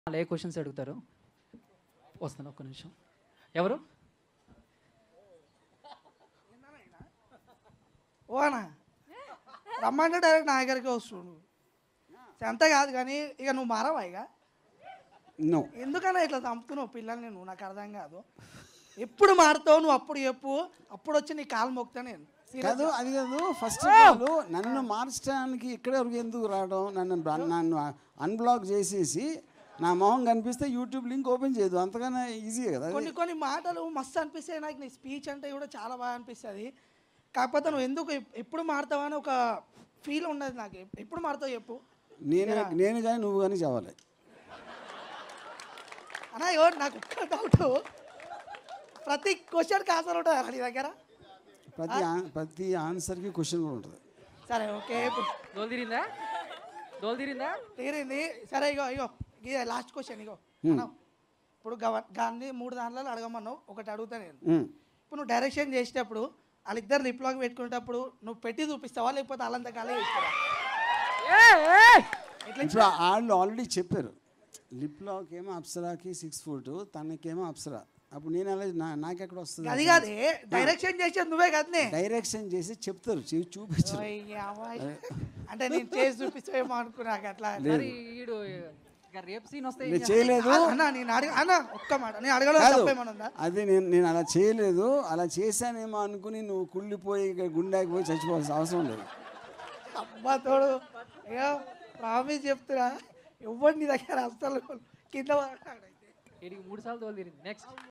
వాళ్ళు ఏ క్వశ్చన్స్ అడుగుతారు వస్తాను ఒక్క నిమిషం ఎవరు ఓనా రమ్మంటే డైరెక్ట్ నా దగ్గరికి వస్తుండు అంత కాదు కానీ ఇక నువ్వు మారవా ఇక నో ఎందుకన్నా ఇట్లా చంపుతున్నావు పిల్లల్ని నువ్వు నాకు అర్థం కాదు ఎప్పుడు మారుతావు నువ్వు అప్పుడు చెప్పు అప్పుడు వచ్చి నీ కాలు మొక్తా నేను కాదు అది కాదు ఫస్ట్ ఆఫ్ ఆల్ నన్ను మార్చడానికి ఇక్కడే వరకు ఎందుకు రావడం నన్ను బ్ల- నన్ను అన్బ్లాక్ చేసేసి నా మొహం కనిపిస్తే యూట్యూబ్ లింక్ ఓపెన్ చేయదు అంతకన్నా ఈజీ కదా అది. కొన్ని కొన్ని మాటలు మస్తు అనిపిస్తాయి నాకు నీ స్పీచ్ అంటే కూడా చాలా బాగా అనిపిస్తుంది కాకపోతే నువ్వు ఎందుకు ఎప్- ఎప్పుడు మారుతావు అని ఒక ఫీల్ ఉండదు నాకు ఎప్- ఎప్పుడు మారుతావు చెప్పు నేను నేను కానీ నువ్వు కానీ చావాలి అన్నా ఎవరు నాకు ఒక్క డౌట్ ప్రతి క్వశ్చన్కి ఆన్సర్ ఉంటుంది నీ దగ్గర ప్రతి ఆ- ప్రతి ఆన్సర్కి క్వశ్చన్ కూడా ఉంటుంది సరే ఓకే ఇప్పుడు దోలు తీరిందా దోలు తీరిందా తీరింది సరే ఇగో ఇగో ఇదే లాస్ట్ క్వశ్చన్ ఇగో అన్నా, ఇప్పుడు గవ గాంధీ మూడు దాంట్లో అడగమన్నావు ఒకటి అడుగుతా నేను ఉమ్. ఇప్పుడు నువ్వు డైరెక్షన్ చేసేటప్పుడు వాళ్ళిద్దరు లిప్లాగ్ పెట్టుకునేటప్పుడు నువ్వు పెట్టి చూపిస్తావా లేకపోతే వాళ్ళంతా కాలే చేస్తావా ఇప్పుడు వాళ్ళు ఆల్రెడీ చెప్పారు లిప్ లాక్ ఏమో అప్సరాకి సిక్స్ ఫుట్ తనకేమో అప్సరా అప్పుడు నేను అలా నా- నాకెక్కడ వస్తుంది అది కాదే డైరెక్షన్ చేసేది నువ్వే కదనే డైరెక్షన్ చేసి చెప్తారు చూ- చూపించరు ఓయ్ అవ్వాయ్. అంటే నేను చేసి చూపిస్తావేమో అనుకున్నా అట్లా మరి ఈడు ఇక రేపు సీన్ వస్తే ఏం నేను చేయలేదు అన్న నేను అడగ అన్న ఒక్క మాట నేను అడగడం కాదు తప్పేమన్నా ఉందా అది నేను నేను అలా చేయలేదు అలా చేశానేమో అనుకుని నువ్వు కుళ్ళిపోయి ఇక్కడ గుండెకి పోయి చచ్చిపోవాల్సిన అవసరం లేదు అబ్బా తోడు అయ్యో ప్రామిస్ చెప్తున్నా ఎవరు నీ దగ్గర అస్సలు కింద పడతాడు. వీడికి మూడు సార్లు దోలు తీరింది నెక్స్ట్